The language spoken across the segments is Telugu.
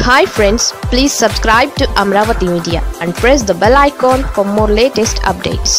hi friends please subscribe to Amaravati media and press the bell icon for more latest updates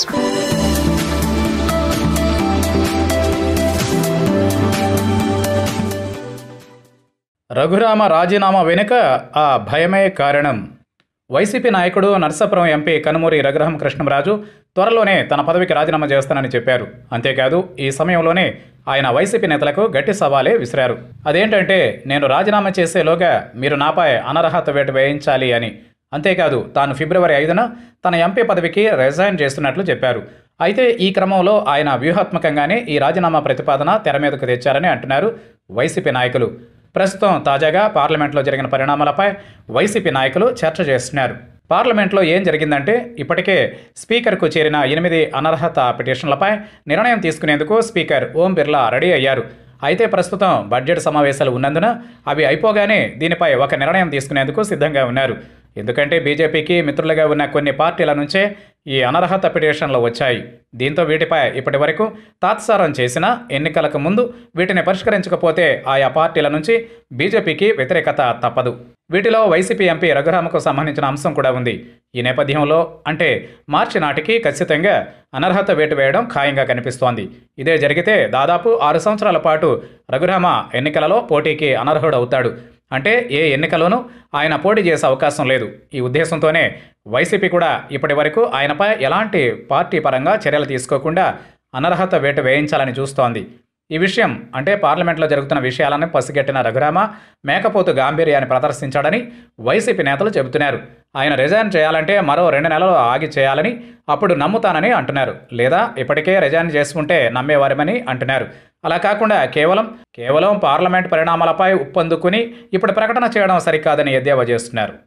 Raghurama రాజీనామా వెనుక ఆ భయమే కారణం వైసీపీ నాయకుడు నర్సాపురం ఎంపీ కనుమూరి రఘురామ కృష్ణరాజు త్వరలోనే తన పదవికి రాజీనామా చేస్తానని చెప్పారు అంతేకాదు ఈ సమయంలోనే ఆయన వైసీపీ నేతలకు గట్టి సవాలే విసిరారు అదేంటంటే నేను రాజీనామా చేసేలోగా మీరు నాపై అనర్హత వేటు వేయించాలి అని అంతేకాదు తాను ఫిబ్రవరి ఐదున తన ఎంపీ పదవికి రిజైన్ చేస్తున్నట్లు చెప్పారు అయితే ఈ క్రమంలో ఆయన వ్యూహాత్మకంగానే ఈ రాజీనామా ప్రతిపాదన తెర మీదకు తెచ్చారని అంటున్నారు వైసీపీ నాయకులు ప్రస్తుతం తాజాగా పార్లమెంట్లో జరిగిన పరిణామాలపై వైసీపీ నాయకులు చర్చ చేస్తున్నారు పార్లమెంట్లో ఏం జరిగిందంటే ఇప్పటికే స్పీకర్కు చేరిన ఎనిమిది అనర్హత పిటిషన్లపై నిర్ణయం తీసుకునేందుకు స్పీకర్ ఓం బిర్లా రెడీ అయ్యారు అయితే ప్రస్తుతం బడ్జెట్ సమావేశాలు ఉన్నందున అవి అయిపోగానే దీనిపై ఒక నిర్ణయం తీసుకునేందుకు సిద్ధంగా ఉన్నారు ఎందుకంటే బీజేపీకి మిత్రులుగా ఉన్న కొన్ని పార్టీల నుంచే ఈ అనర్హత పిటిషన్లు వచ్చాయి దీంతో వీటిపై ఇప్పటి వరకు తాత్సారం చేసిన ఎన్నికలకు ముందు వీటిని పరిష్కరించకపోతే ఆయా పార్టీల నుంచి బీజేపీకి వ్యతిరేకత తప్పదు వీటిలో వైసీపీ ఎంపీ రఘురామకు సంబంధించిన అంశం కూడా ఉంది ఈ నేపథ్యంలో అంటే మార్చి నాటికి ఖచ్చితంగా అనర్హత వేటు వేయడం ఖాయంగా కనిపిస్తోంది ఇదే జరిగితే దాదాపు ఆరు సంవత్సరాల పాటు రఘురామ ఎన్నికలలో పోటీకి అనర్హుడవుతాడు అంటే ఏ ఎన్నికలోనూ ఆయన పోటీ చేసే అవకాశం లేదు ఈ ఉద్దేశంతోనే వైసీపీ కూడా ఇప్పటి వరకు ఆయనపై ఎలాంటి పార్టీ పరంగా చర్యలు తీసుకోకుండా అనర్హత వేటు వేయించాలని చూస్తోంది ఈ విషయం అంటే పార్లమెంట్లో జరుగుతున్న విషయాలను పసిగట్టిన రఘురామ మేకపోతు గాంభీర్యాన్ని ప్రదర్శించాడని వైసీపీ నేతలు చెబుతున్నారు ఆయన రిజైన్ చేయాలంటే మరో రెండు నెలలు ఆగి చేయాలని అప్పుడు నమ్ముతానని అంటున్నారు లేదా ఇప్పటికే రిజైన్ చేసుకుంటే నమ్మేవారమని అంటున్నారు అలా కాకుండా కేవలం కేవలం పార్లమెంట్ పరిణామాలపై ఉప్పందుకుని ఇప్పుడు ప్రకటన చేయడం సరికాదని ఎద్దేవా చేస్తున్నారు